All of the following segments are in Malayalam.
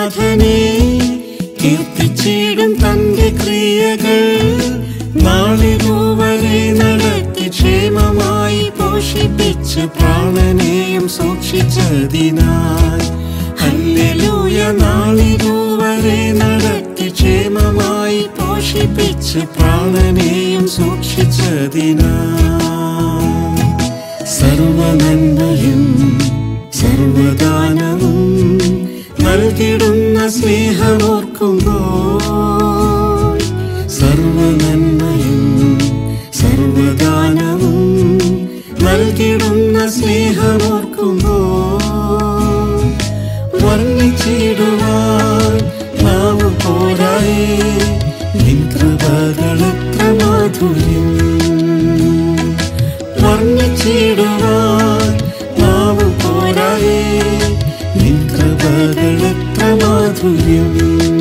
യേശുനാഥനെ കീർത്തിച്ചിടും തന്റെ ക്രിയകൾ നാളിതുവരെ നടത്തി ക്ഷേമമായി പോഷിപ്പിച്ച് പ്രാണനെയും സൂക്ഷിച്ചതിനാൽ ഹല്ലേലൂയ നാളിതുവരെ നടത്തി ക്ഷേമമായി പോഷിപ്പിച്ച് പ്രാണനെയും സൂക്ഷിച്ചതിനാൽ സർവനന്മയും സർവദാനവും നൽകിടുന്ന സ്നേഹമോർക്കുമ്പോൾ സർവനന്മയും സർവദാനവും നൽകിടുന്ന സ്നേഹമോർക്കുമ്പോൾ വർണ്ണിച്ചിടുവാൻ നാവ് പോരായേ നിൻ കൃപകളെത്ര മാധുര്യം വർണ്ണിച്ചിടുവാൻ നാവ് പോരായേ നിൻ കൃപകളെത്ര മാധുര്യം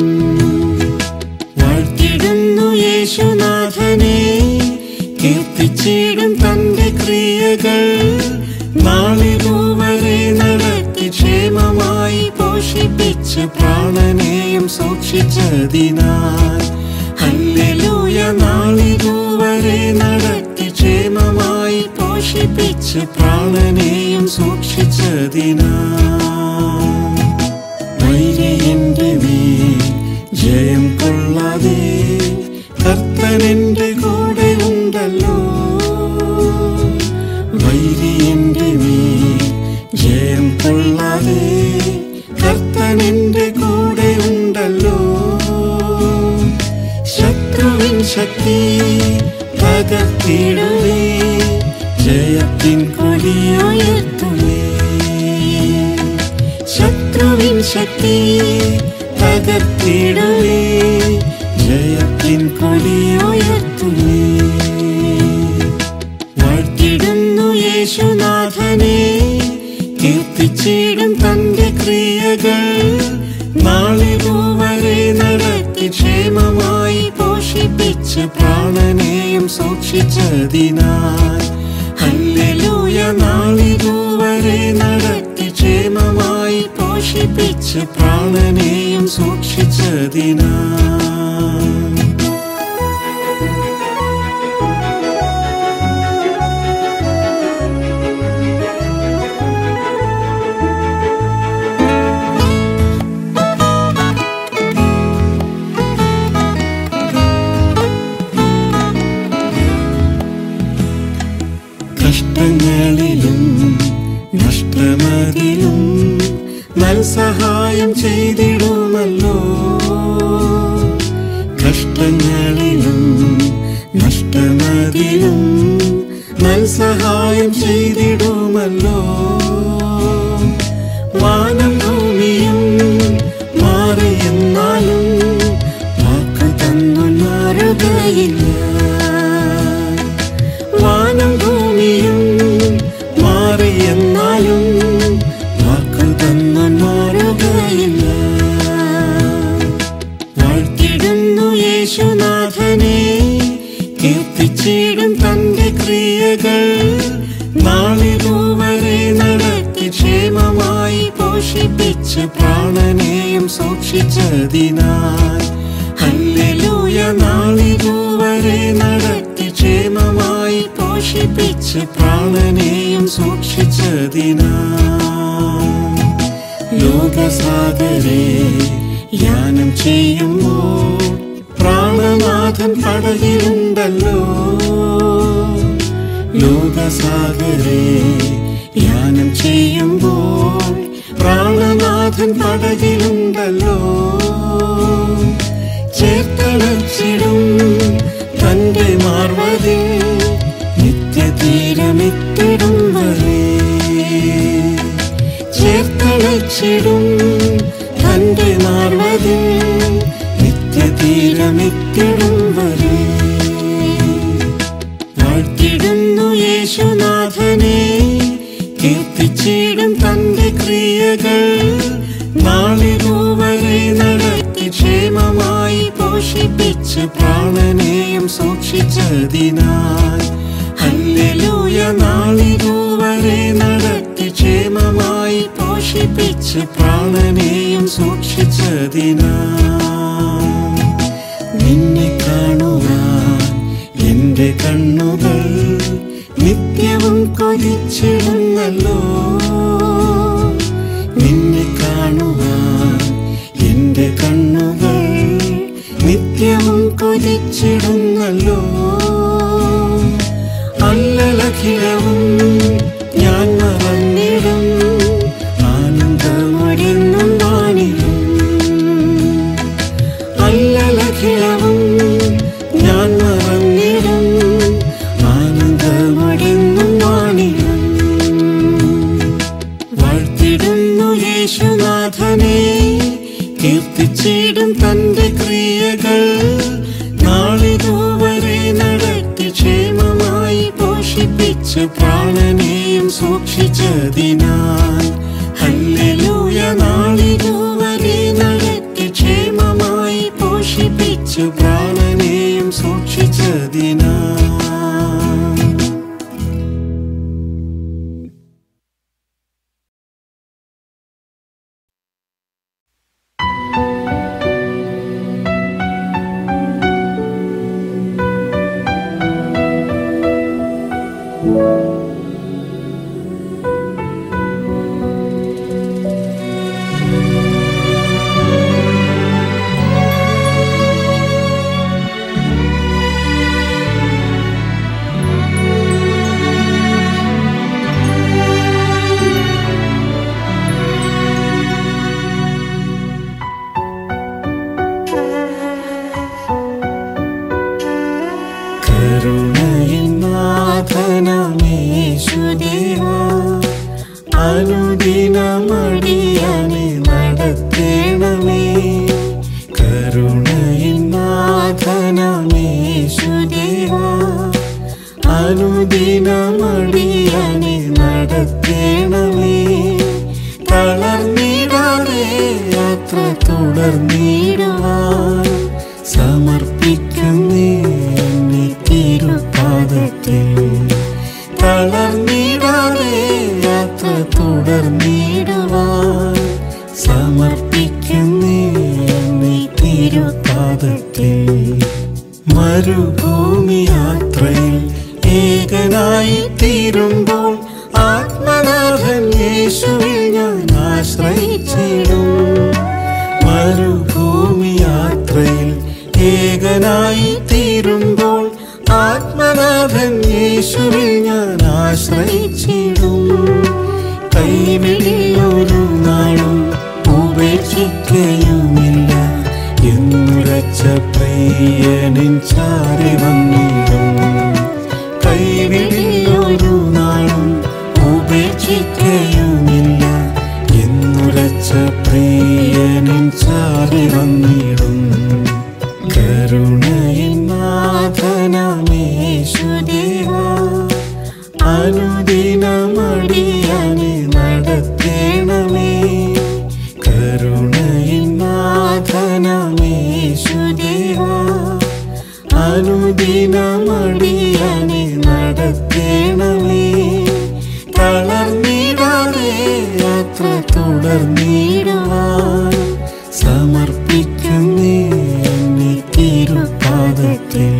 വാഴ്ത്തിടുന്നു യേശുനാഥനെ കീർത്തിച്ചിടും തന്റെ ക്രിയകൾ നാളിതുവരെ നടത്തി ക്ഷേമമായി പോഷിപ്പിച്ച് പ്രാണനെയും സൂക്ഷിച്ചതിനാൽ ഹല്ലേലൂയ നാളിതുവരെ നടത്തി ക്ഷേമമായി പോഷിപ്പിച്ച് പ്രാണനെയും സൂക്ഷിച്ചതിനാൽ വൈരിയന്റെ മേൽ ജയം കൊള്ളാതെ കർത്തനെന്റെ കൂടെ ഉണ്ടല്ലോ വൈരിയന്റെ മേൽ ജയം കൊള്ളാതെ കർത്തനെന്റെ കൂടെ ഉണ്ടല്ലോ ശത്രുവിൻ ശക്തി തകർത്തിടുവേ ജയത്തിൻ കൊടിയുയർത്തുവേ ശത്രുവിൻ ശക്തി തകർത്തിടുവേ ജയത്തിൻ കൊടിയുയർത്തുവേ വാഴ്ത്തിടുന്നു യേശുനാഥനെ കീർത്തിച്ചിടും തന്റെ ക്രിയകൾ നാളിതുവരെ നടത്തി ക്ഷേമമായി പോഷിപ്പിച്ച് പ്രാണനെയും സൂക്ഷിച്ചതിനാൽ ഹല്ലേലൂയ നാളിതുവരെ നടത്തി ക്ഷേമമായി പോഷിപ്പിച്ച് പ്രാണനെയും സൂക്ഷിച്ചതിനാൽ കഷ്ടങ്ങളിലും നഷ്ടമതിലും നൽസഹായം ചെയ്തിടുമല്ലോ കഷ്ടങ്ങളിലും നഷ്ടമതിലും നൽസഹായം ചെയ്തിടുമല്ലോ വാനം ഭൂമിയും മാറിയെന്നാലും വാക്കു തന്നു മാറുകയില്ല വാനം ഭൂമിയും മാറിയെന്നാലും വാക്കു തന്നു മാറുകയില്ല വാഴ്ത്തിടുന്നു യേശുനാഥനെ കീർത്തിച്ചിടും തന്റെ ക്രിയകൾ നാളിതുവരെ നടത്തി ക്ഷേമമായി പോഷിപ്പിച്ച് പ്രാണനെയും സൂക്ഷിച്ചതിനാൽ ഹല്ലേലൂയ നാളിതുവരെ നടത്തി ക്ഷേമമായി പോഷിപ്പിച്ച് പ്രാണനെയും സൂക്ഷിച്ചതിനാൽ ലോകസാഗരെ യാനം ചെയ്യുമ്പോൾ പ്രാണനാഥൻ പടകിലുണ്ടല്ലോ ലോകസാഗരെ യാനം ചെയ്യുമ്പോൾ പ്രാണനാഥൻ പടകിലുണ്ടല്ലോ ചേർത്തളച്ചിടും തന്റെ മാർവതിൽ നിത്യതീരമിത്തിടും വരെ ചേർത്തളച്ചിടും തന്റെ മാർവതിൽ നിത്യതീരമിത്തിടും വരെ വാഴ്ത്തിടുന്നു യേശുനാഥനെ കീർത്തിച്ചിടും തന്റെ ക്രിയകൾ നാളിതുവരെ നടത്തി ക്ഷേമമായി പോഷിപ്പിച്ച് പ്രാണനെയും സൂക്ഷിച്ചതിനാൽ ഹല്ലേലൂയ നാളിതുവരെ നടത്തി ക്ഷേമമായി പോഷിപ്പിച്ച് പ്രാണനെയും സൂക്ഷിച്ച സൂക്ഷിച്ചതിനാ നിന്നെ കാണുവാൻ എന്റെ കണ്ണുകൾ നിത്യവും കൊതിച്ചിടുന്നല്ലോ നിന്നെ കാണുവാൻ എന്റെ കണ്ണുകൾ നിത്യവും കൊതിച്ചിടുന്നല്ലോ അല്ലലഖിലവും ഞാൻ മറന്നിടും ആനന്ദമൊഴിന്നും വാണിടും അല്ലലഖിലവും ഞാൻ മറന്നിടും ആനന്ദമൊഴിന്നും വാണിടും വാഴ്ത്തിടുന്നു യേശുനാഥനെ കീർത്തിച്ചിടും തന്റെ ക്രിയകൾ നാളിതുവരെ നടത്തി ക്ഷേമമായി പോഷിപ്പിച്ച് പ്രാണനെയും സൂക്ഷിച്ചതിനാൽ ഹല്ലേലൂയ നാളിതുവരെ നടത്തി ക്ഷേമമായി പോഷിപ്പിച്ച് പ്രാണനെയും സൂക്ഷിച്ചതിനാൽ കരുണയിനാഥനമേശുദേവ അനുദിനമടിയനെ നടത്തേണമേ കരുണയിനാഥനമേശുദേവ അനുദിനമടിയനെ നടത്തേണമേ തളർന്നിടാതെ യാത്ര തുടർന്നിടുവാൻ സമർപ്പിക്കുന്നേ എന്നെ തിരുപാദത്തിൽ തളർന്നിടാതെ യാത്ര തുടർന്നിടുവാൻ സമർപ്പിക്കുന്നേ എന്നെ തിരുപാദത്തിൽ മരുഭൂമി യാത്രയിൽ ഏകനായി തീരുമ്പോൾ ആത്മനാഥൻ യേശുവിൽ ഞാൻ ആശ്രയിച്ചിടും മരുഭൂമി യാത്രയിൽ ഏകനായി തീരുമ്പോൾ ആത്മനാഥൻ യേശുവിൽ ഞാൻ ആശ്രയിച്ചിടും കൈവിടിയൊരു നാളും ഉപേക്ഷിക്കയുമില്ല എന്നുരച്ച പ്രിയനിൻ ചാരി വന്നിടും കൈവിടിയൊരു നാളും ഉപേക്ഷിക്കയുമില്ല എന്നുരച്ച പ്രിയനിൻ ചാരി വന്നിടും കരുണയിനാഥനമേശുദേവ അനുദിനമടിയനെ നടത്തേണമേ കരുണയിനാഥനമേശുദേവ അനുദിനമടിയനെ നടത്തേണമേ തളർന്നിടാതെ യാത്ര തുടർന്നിടുവാൻ സമർപ്പിക്കുന്നേ എന്നെ തിരുപാദത്തിൽ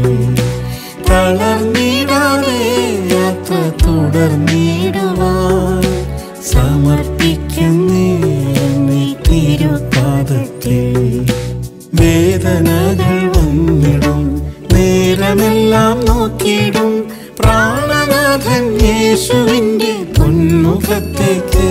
തളർന്നിടാതെ യാത്ര തുടർന്നിടുവാൻ സമർപ്പിക്കുന്നേ എന്നെ തിരുപാദത്തിൽ വേദനകൾ വന്നിടും നേരമെല്ലാം നോക്കിയിടും പ്രാണനാഥൻ യേശുവിൻ്റെ പൊന്മുഖത്തേക്ക്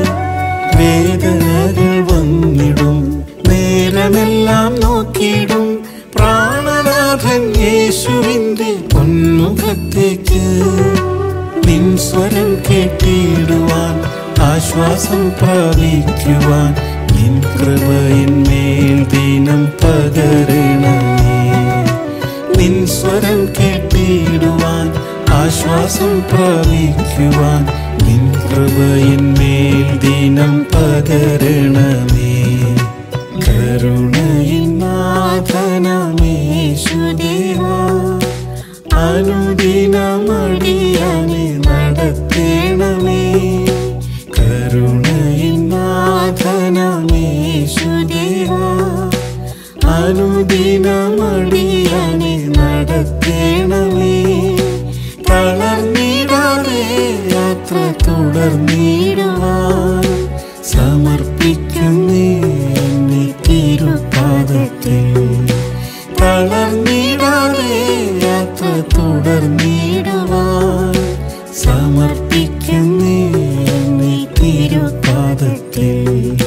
വേദനകൾ വന്നിടും നേരമെല്ലാം നോക്കിയിടും പ്രാണനാഥൻ യേശുവിൻ്റെ പൊന്മുഖത്തേക്ക് നിൻ സ്വരം കേട്ടിടുവാൻ ആശ്വാസം പ്രാപിക്കുവാൻ നിൻ കൃപയിന്മേൽ ദിനം പകരണമേ നിൻ സ്വരം കേട്ടിടുവാൻ ആശ്വാസം പ്രാപിക്കുവാൻ നിൻ കൃപയിന്മേൽ ദിനം പകരണമേ കരുണയിനാഥനമേശുദേവ അനുദിനമടിയനെ നടത്തേണമേ കരുണയിനാഥനമേശുദേവ തുടർന്നിടുവാൻ സമർപ്പിക്കുന്നേ എന്നെ തിരുപാദത്തിൽ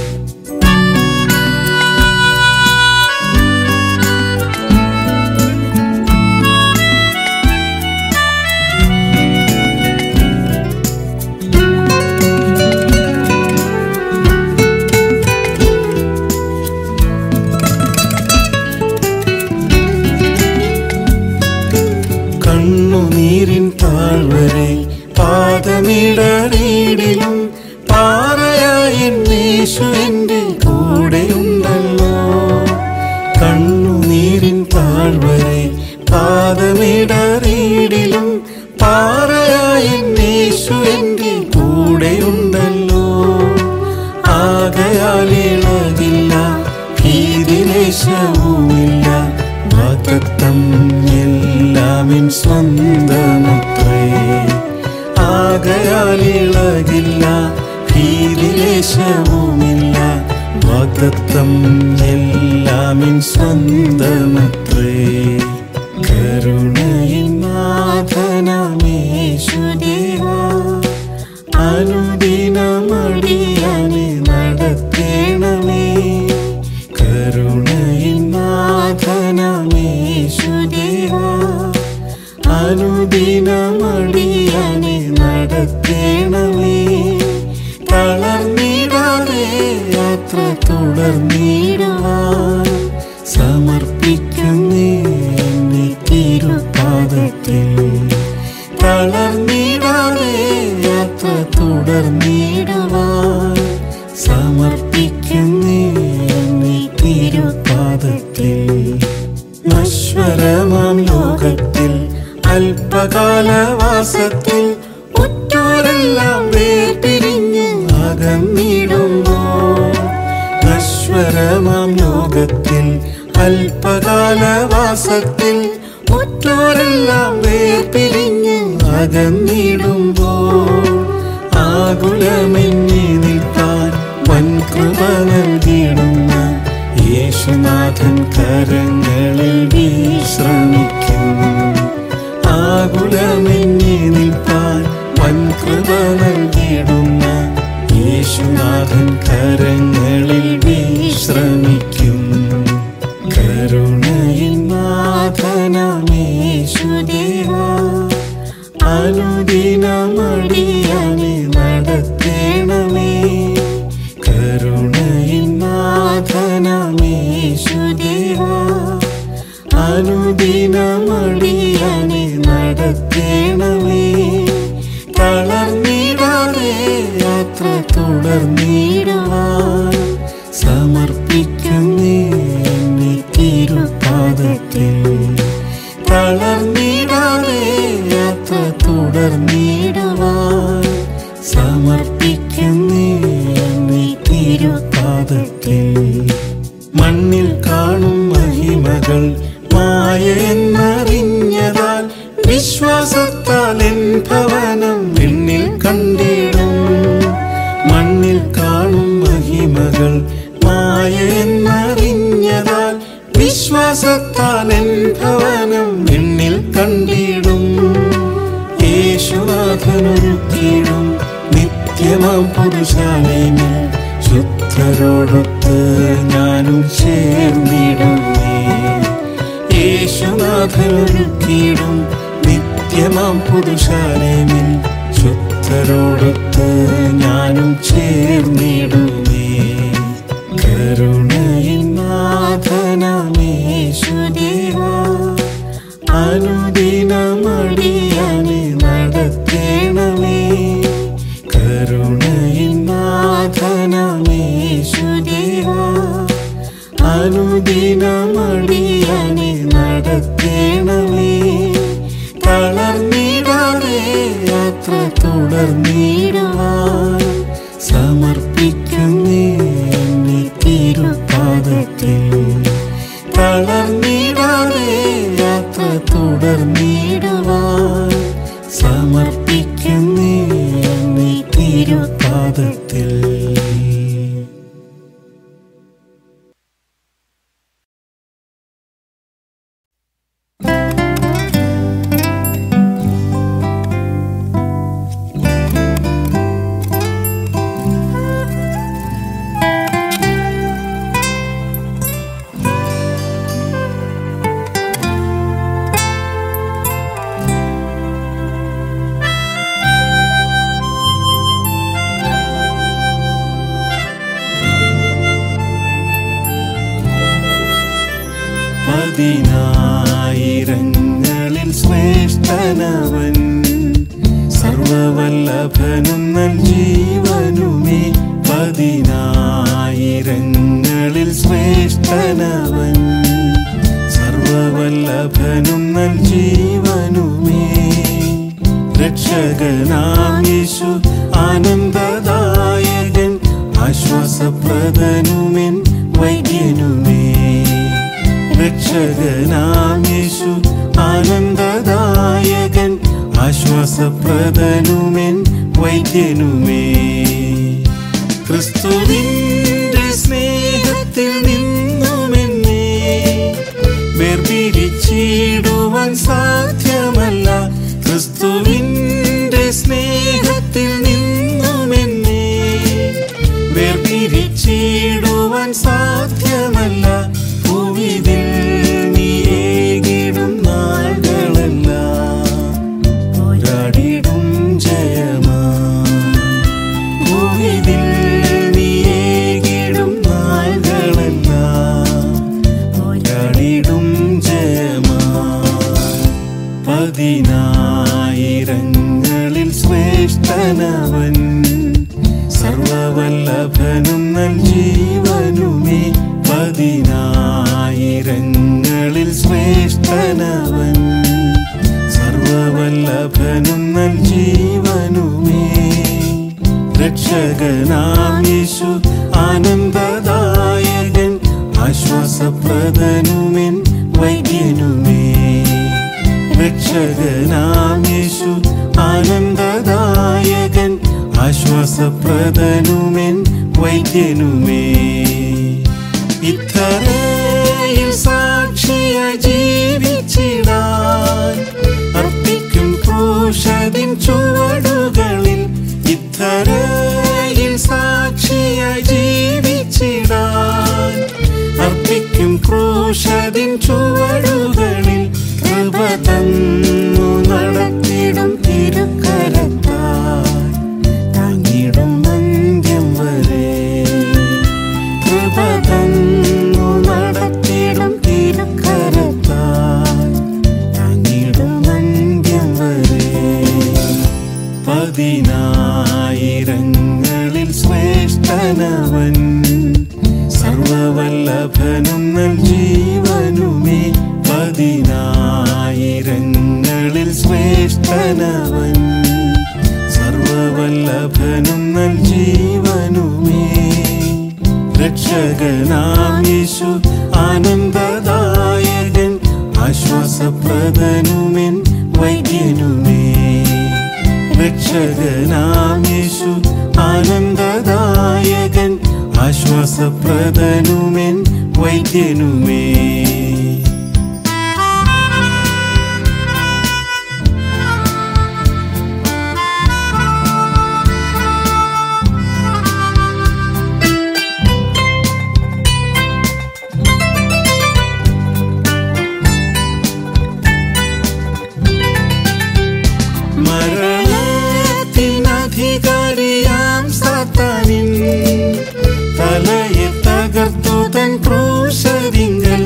കണ്ണുനീരിൻ താഴ്വരെ പാദമിടറിയിടിലും പാറയായ എന്നേശു എൻ്റെ കൂടെയുണ്ടല്ലോ കണ്ണുനീരിൻ താഴ്വരെ പാദമിടറിയിടിലും പാറയായ എന്നേശു എൻ്റെ കൂടെയുണ്ടല്ലോ ആകയാൽ ഇളകില്ല ഭീതിലേശവുമില്ല വാഗ്ദത്തം എല്ലാമിൻ സ്വന്തമത്രേ ആകയാൽ ഇളകില്ല ഭീതിലേശവുമില്ല വാഗ്ദത്തം എല്ലാമിൻ സ്വന്തമത്രേ കരുണയിൻ നാഥനമേശുദേവാ അനുദിനമടിയാനെ നടത്തേണമേ കരുണയിൻ നാഥനമേശുദേവാ അനുദിനമടിയാനെ നടത്തേണമേ തളർന്നിടാതെ യാത്ര തുടർന്നിടുവാൻ സമർപ്പിക്കുന്നേ എന്നെ തിരുപാദത്തിൽ തളർന്നിടാതെ യാത്ര തുടർന്നിടുവാൻ സമർപ്പിക്കുന്നേ എന്നെ തിരുപാദത്തിൽ നശ്വരമാം ലോകത്തിൽ അല്പകാലവാസത്തിൽ ഉറ്റോരെല്ലാം വേർപിരിഞ്ഞ് അകന്നിടുമ്പോൾ നശ്വരമാം ലോകത്തിൽ അല്പകാലവാസത്തിൽ ഉറ്റോരെല്ലാം വേർപിരിഞ്ഞ് അകന്നിടുമ്പോൾ ആകുലമെന്നി നിൽക്കാൻ വൻകൃപ നൽകിയിടുന്ന യേശുനാഥൻ കരങ്ങളിൽ വിശ്രമിക്കും ആകുലമെന്നി നിൽക്കാൻ വൻകൃപ നൽകിയിടുന്ന യേശുനാഥൻ കരങ്ങളിൽ വിശ്രമിക്കും കരുണയിൽ നാഥനമേശുദേവാ അനുദിനമടിയാനെ നടത്തേണമേ കരുണയിൽ നാഥനമേശുദേവാ അനുദിനമടിയാനെ നടത്തേണമേ തളർന്നിടാതെ യാത്ര തുടർന്നിടുവാൻ സമർപ്പിക്കുന്നേ എന്നെ തിരുപാദത്തിൽ തളർന്നിടാതെ യാത്ര തുടർന്നിടുവാൻ സമർപ്പിക്കുന്നേ എന്നെ തിരുപാദത്തിൽ മണ്ണിൽ കാണും മഹിമകൾ മായ എന്നറിഞ്ഞതാൽ വിശ്വാസത്താൽ എൻ ഭവനം വിണ്ണിൽ കണ്ടിടും മണ്ണിൽ കാണും മഹിമകൾ മായ എന്നറിഞ്ഞതാൽ വിശ്വാസത്താൽ എൻ ഭവനം വിണ്ണിൽ കണ്ടിടും യേശുനാഥനൊരുക്കിയിടും നിത്യമാം പുരുഷാലയമിൽ ശുദ്ധരോടൊത്ത് ഞാനും ചേർന്നിടുന്നേ യേശുനാഥനൊരുക്കിയിടും നിത്യമാം പുരുഷാലയമിൽ ശുദ്ധരോടൊത്ത് ഞാനും ചേർന്നിടുന്നേ കരുണയിൽ നാഥനമേശുദേവാ അനുദിനമടിയാനെ നടത്തേണമേ കരുണയിൽ നാഥനമേശുദേവാ അനുദിനമടിയാനെ നടത്തേണമേ തളർന്നിടാതെ യാത്ര തുടർന്നിടുവാൻ സമർപ്പിക്കുന്നേ എന്നെ തിരുപാദത്തിൽ തളർന്നിടാതെ യാത്ര തുടർന്നിടുവാൻ പതിനായിരങ്ങളിൽ ശ്രേഷ്ഠനവൻ സർവവല്ലഭനും ജീവനുമേ പതിനായിരങ്ങളിൽ ശ്രേഷ്ഠനവൻ സർവവല്ലഭനും ജീവനുമേ രക്ഷകനാം യേശു ആനന്ദദായകൻ ആശ്വാസപ്രദനുമെൻ വൈദ്യനുമേ രക്ഷകനാം യേശു ആനന്ദദായകൻ ആശ്വാസപ്രദനുമെൻ വൈദ്യനുമേ ക്രിസ്തുവിന്റെ സ്നേഹത്തിൽ നിന്നുമെന്നേ വേർപിരിച്ചിടുവാൻ സാധ്യമല്ല ക്രിസ്തുവിന്റെ സ്നേഹത്തിൽ നിന്നുമെന്നേ വേർപിരിച്ചിടുവാൻ സാധ്യമല്ല ഭൂവിതിൽ നീയേകിടും നാളുകളെല്ലാം പോരാടിടും ജയമാ ഭൂവിതിൽ നീയേകിടും നാളുകളെല്ലാം പോരാടിടും ജയമാ പതിനായിരങ്ങളിൽ ശ്രേഷ്ഠനവൻ സർവവല്ലഭനും ജീവനുമേ പതിനായിരങ്ങളിൽ ശ്രേഷ്ഠനവൻ സർവവല്ലഭനും ജീവനുമേ രക്ഷകനാം യേശു ആനന്ദദായകൻ ആശ്വാസപ്രദനുമെൻ വൈദ്യനുമേ രക്ഷകനാം യേശു ആനന്ദദായകൻ ആശ്വാസപ്രദനുമെൻ വൈദ്യനുമേ ഇത്തരയിൽ സാക്ഷിയ ജീവിച്ചിടാൻ അർപ്പിക്കും ക്രൂശതിൻ ചുവടുകളിൽ ഇത്തരയിൽ സാക്ഷിയ ജീവിച്ചിടാൻ അർപ്പിക്കും ക്രൂശതിൻ ചുവടുകളിൽ കൃപ തന്നു നടത്തിടും തിരുക്കരത്താൽ താങ്ങിടും അന്ത്യം വരെ കൃപ തന്നു നടത്തിടും തിരുക്കരത്താൽ താങ്ങിടും അന്ത്യം വരെ പതിനായിരങ്ങളിൽ ശ്രേഷ്ഠനവൻ സർവവല്ലഭനും ജീവനുമേ പതിനായിരങ്ങളിൽ ശ്രേഷ്ഠനവൻ സർവവല്ലഭനും ജീവനുമേ രക്ഷകനാം യേശു ആനന്ദദായകൻ ആശ്വാസപ്രദനുമെൻ വൈദ്യനുമേ രക്ഷകനാം യേശു ആനന്ദദായകൻ ആശ്വാസപ്രദനുമെൻ വൈദ്യനുമേ മരണത്തിനധികാരിയാം സാത്താനിൻ തലയെ തകർത്തു തൻ ക്രൂശരിങ്കൽ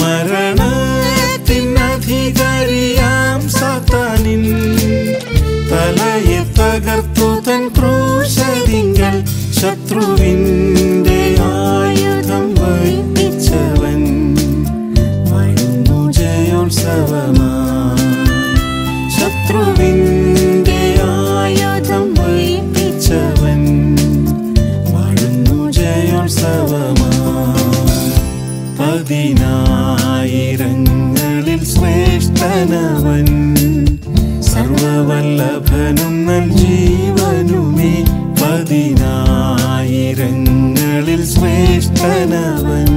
മരണത്തിനധികാരിയാം സാത്താനിൻ തലയെ തകർത്തു തൻ ക്രൂശരിങ്കൽ ശത്രുവിൻ്റെ ആയുധം വഹിച്ചവൻ വാഴുന്നു ജയോത്സവമായി ശത്രുവിൻ്റെ ആയുധം വഹിച്ചവൻ വാഴുന്നു ജയോത്സവമായി പതിനായിരങ്ങളിൽ ശ്രേഷ്ഠനവൻ സർവവല്ലഭനും ജീവനുമേ പതിനായിരങ്ങളിൽ ശ്രേഷ്ഠനവൻ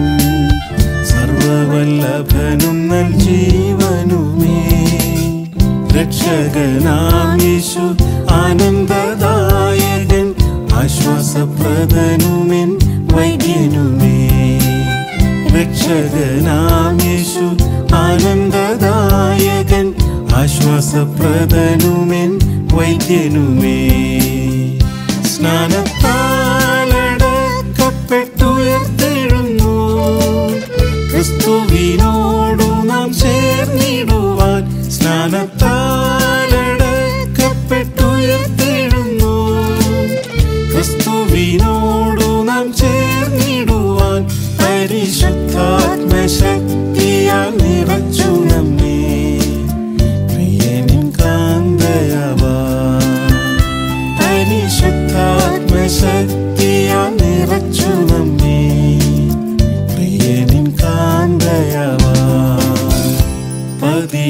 സർവവല്ലഭനും ജീവനുമേ രക്ഷകനാം യേശു ആനന്ദദായകൻ ആശ്വാസപ്രദനുമെൻ വൈദ്യനുമേ രക്ഷകനാം യേശു ആനന്ദദായകൻ ആശ്വാസപ്രദനുമെൻ വൈദ്യനുമേ സ്നാനത്താലടക്കപ്പെട്ടുയർത്തെഴുന്നു ക്രിസ്തുവിനോടു നാം ചേർന്നിടുവാൻ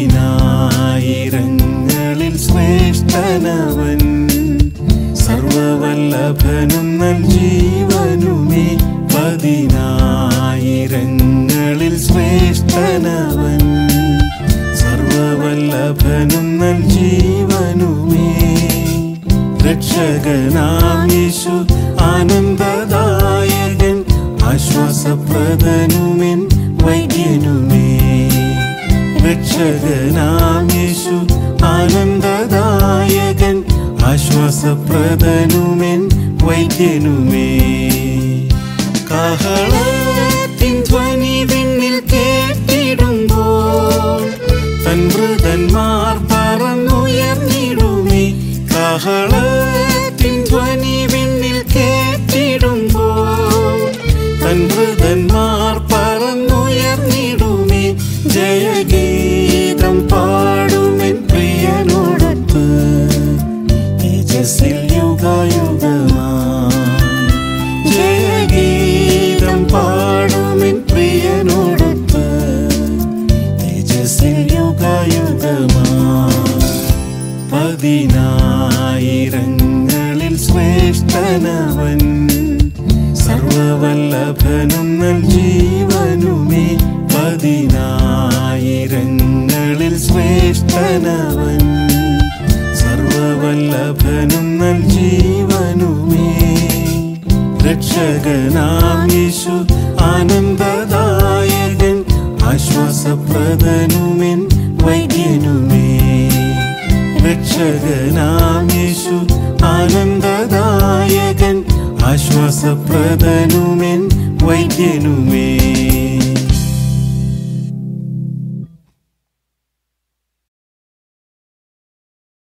പതിനായിരങ്ങളിൽ ശ്രേഷ്ഠനവൻ സർവവല്ലഭനും നൽ ജീവനുമേ പതിനായിരങ്ങളിൽ ശ്രേഷ്ഠനവൻ സർവവല്ലഭനും നൽ ജീവനുമേ രക്ഷകനാം യേശു ആനന്ദദായകൻ ആശ്വാസപ്രദനുമെൻ വൈദ്യനുമേ രക്ഷകനാം യേശു ആനന്ദദായകൻ ആശ്വാസപ്രദനുമെൻ വൈദ്യനുമേ കാഹളത്തിൻ ധ്വനി വിണ്ണിൽ കേട്ടിടുമ്പോൾ തൻ മൃതന്മാർ പറന്നുയർന്നിടുമേ കാഹളത്തിൻ ധ്വനി വിണ്ണിൽ കേട്ടിടുമ്പോൾ തൻ മൃതന്മാർ പറന്നുയർന്നിടുമേ ജയഗീതം പാടുമെൻ പ്രിയനോടൊത്ത് തേജസ്സിൽ യുഗയുഗമായി ജയഗീതം പാടുമെൻ പ്രിയനോടൊത്ത് തേജസ്സിൽ യുഗയുഗമായി പതിനായിരങ്ങളിൽ ശ്രേഷ്ഠനവൻ സർവവല്ലഭനും നൽ ജീവനുമേ പതിനായിരങ്ങളിൽ ശ്രേഷ്ഠനവൻ സർവവല്ലഭനും നൽ ജീവനുമേ രക്ഷകനാം യേശു ആനന്ദദായകൻ ആശ്വാസപ്രദനുമെൻ വൈദ്യനുമേ രക്ഷകനാം യേശു ആനന്ദദായകൻ ആശ്വാസപ്രദനുമെൻ വൈദ്യനുമേ